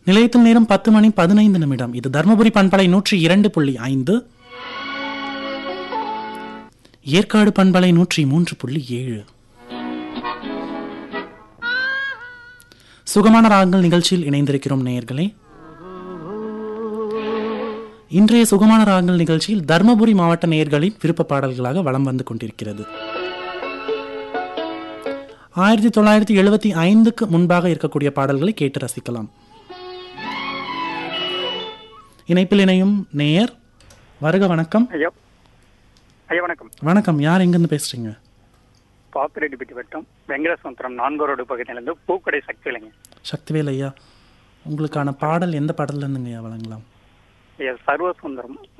நிலையத்தில் நேரம் பத்து மணி பதினைந்து நிமிடம் இது தர்மபுரி பண்பலை நூற்றி இரண்டு புள்ளி ஐந்து ஏற்காடு பண்பலை நூற்றி மூன்று புள்ளி ஏழு சுகமான ராகங்கள் நிகழ்ச்சியில் இணைந்திருக்கிறோம் நேயர்களே இன்றைய சுகமான ராகங்கள் நிகழ்ச்சியில் தர்மபுரி மாவட்ட நேயர்களின் விருப்ப பாடல்களாக வலம் வந்து கொண்டிருக்கிறது ஆயிரத்தி தொள்ளாயிரத்தி எழுபத்தி ஐந்துக்கு முன்பாக இருக்கக்கூடிய பாடல்களை கேட்டு ரசிக்கலாம் இணைப்பில் இணையும் நேயர் வருக வணக்கம் ஐயா ஐயா வணக்கம் வணக்கம் யார் எங்கிருந்து பேசுறீங்க பாப்பிரெட்டிப்பட்டி வட்டம் வெங்கடசுந்தரம் நான்கு ரோடு பகுதியிலிருந்து பூக்கடை சக்தி இல்லைங்க சக்திவேல் ஐயா உங்களுக்கான பாடல் எந்த பாடல்ல இருந்துங்க ஐயா வழங்கலாம் ஐயா சர்வசுந்தரம்